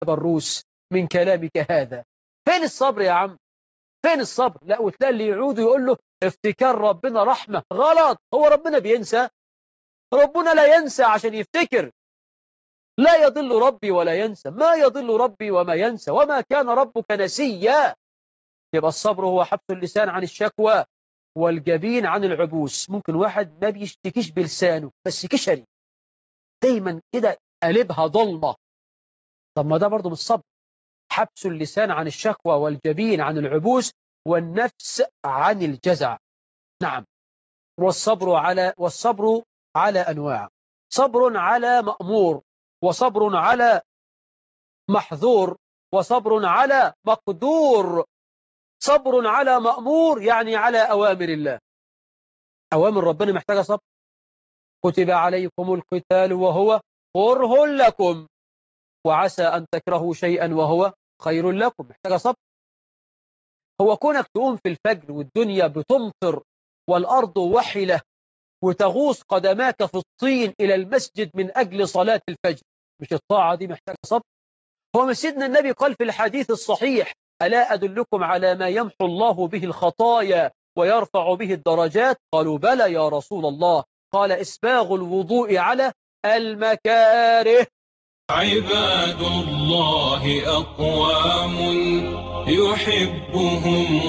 بروس من كلامك هذا فين الصبر يا عم فين الصبر لا وتلاقي اللي يعود يقول له افتكار ربنا رحمة غلط هو ربنا بينسى ربنا لا ينسى عشان يفتكر لا يضل ربي ولا ينسى ما يضل ربي وما ينسى وما كان ربك نسيا يبقى الصبر هو حبس اللسان عن الشكوى والجبين عن العبوس ممكن واحد ما بيشتكيش بلسانه بس كشري دايما كده قلبها ضلمة طب ما ده برضه من الصبر حبس اللسان عن الشكوى والجبين عن العبوس والنفس عن الجزع نعم والصبر على والصبر على أنواع صبر على مأمور وصبر على محظور وصبر على مقدور صبر على مأمور يعني على أوامر الله أوامر ربنا محتاجة صبر كتب عليكم القتال وهو كره لكم وعسى أن تكرهوا شيئا وهو خير لكم محتاجة صبر هو كونك تقوم في الفجر والدنيا بتمطر والأرض وحلة وتغوص قدماك في الطين إلى المسجد من أجل صلاة الفجر مش الطاعة دي محتاجة صبر هو من سيدنا النبي قال في الحديث الصحيح ألا أدلكم على ما يمحو الله به الخطايا ويرفع به الدرجات قالوا بلى يا رسول الله قال إسباغ الوضوء على المكاره عباد الله أقوام يحبهم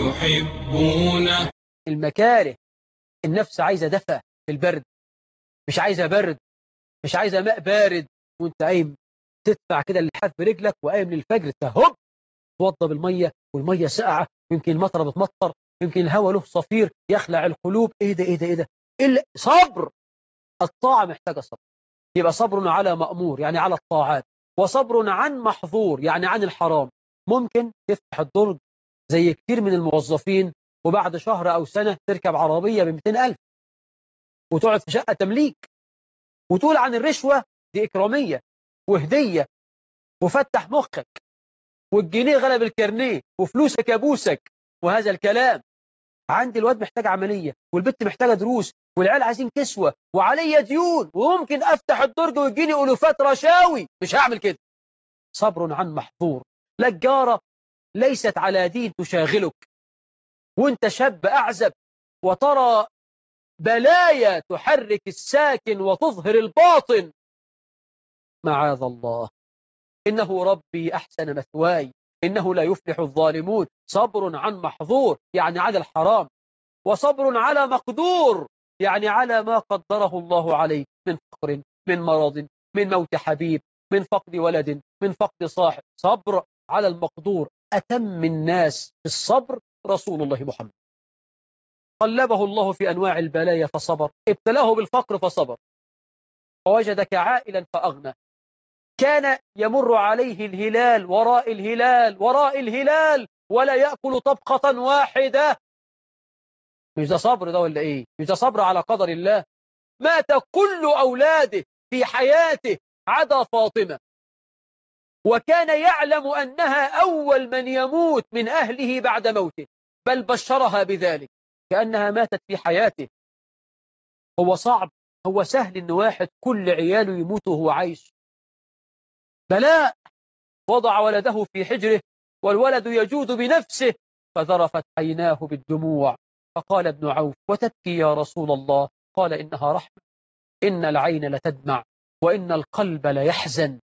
ويحبونه المكاره النفس عايزة دفى في البرد مش عايزة برد مش عايزة ماء بارد وانت قايم تدفع كده اللحاف برجلك وقايم للفجر تهب توضى بالمية والمية ساقعة يمكن المطرة بتمطر يمكن الهواء له صفير يخلع القلوب ايه ده ايه ده ايه ده إلا صبر الطاعة محتاجة صبر يبقى صبر على مأمور يعني على الطاعات وصبر عن محظور يعني عن الحرام ممكن تفتح الدرج زي كتير من الموظفين وبعد شهر أو سنة تركب عربية ب 200000 وتقعد في شقة تمليك وتقول عن الرشوة دي إكرامية وهدية وفتح مخك والجنيه غلب الكارنيه وفلوسك يبوسك وهذا الكلام عندي الواد محتاج عملية والبنت محتاجة دروس والعيال عايزين كسوة وعليا ديون وممكن أفتح الدرج ويجيني ألوفات رشاوي مش هعمل كده صبر عن محظور لجارة ليست على دين تشاغلك وانت شاب أعزب وترى بلايا تحرك الساكن وتظهر الباطن معاذ الله إنه ربي أحسن مثواي إنه لا يفلح الظالمون صبر عن محظور يعني على الحرام وصبر على مقدور يعني على ما قدره الله عليك من فقر من مرض من موت حبيب من فقد ولد من فقد صاحب صبر على المقدور أتم الناس في الصبر رسول الله محمد قلبه الله في أنواع البلايا فصبر ابتلاه بالفقر فصبر ووجدك عائلا فأغنى كان يمر عليه الهلال وراء الهلال وراء الهلال ولا يأكل طبقة واحدة مش ده صبر ده ولا ايه مش ده صبر على قدر الله مات كل أولاده في حياته عدا فاطمة وكان يعلم أنها أول من يموت من أهله بعد موته بل بشرها بذلك كأنها ماتت في حياته هو صعب هو سهل أن واحد كل عياله يموت وهو عايش بلاء وضع ولده في حجره والولد يجود بنفسه فذرفت عيناه بالدموع فقال ابن عوف وتبكي يا رسول الله قال إنها رحمة إن العين لتدمع وإن القلب ليحزن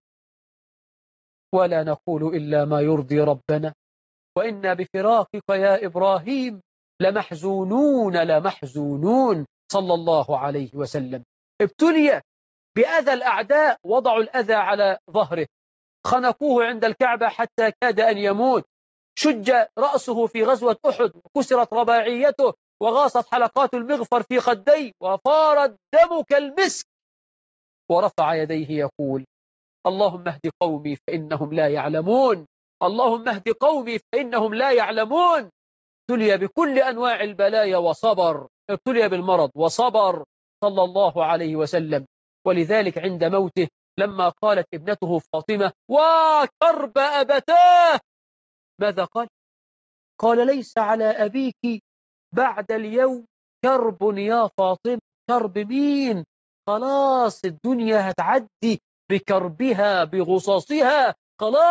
ولا نقول إلا ما يرضي ربنا وإنا بفراقك يا إبراهيم لمحزونون لمحزونون صلى الله عليه وسلم ابتلي بأذى الأعداء وضعوا الأذى على ظهره خنقوه عند الكعبة حتى كاد أن يموت شج رأسه في غزوة أحد وكسرت رباعيته وغاصت حلقات المغفر في خديه وفار الدم كالمسك ورفع يديه يقول اللهم اهد قومي فإنهم لا يعلمون اللهم اهد قومي فإنهم لا يعلمون ابتلي بكل أنواع البلايا وصبر ابتلي بالمرض وصبر صلى الله عليه وسلم ولذلك عند موته لما قالت ابنته فاطمة وكرب أبتاه ماذا قال؟ قال ليس على أبيك بعد اليوم كرب يا فاطمة كرب مين؟ خلاص الدنيا هتعدي بكربها بغصصها خلاص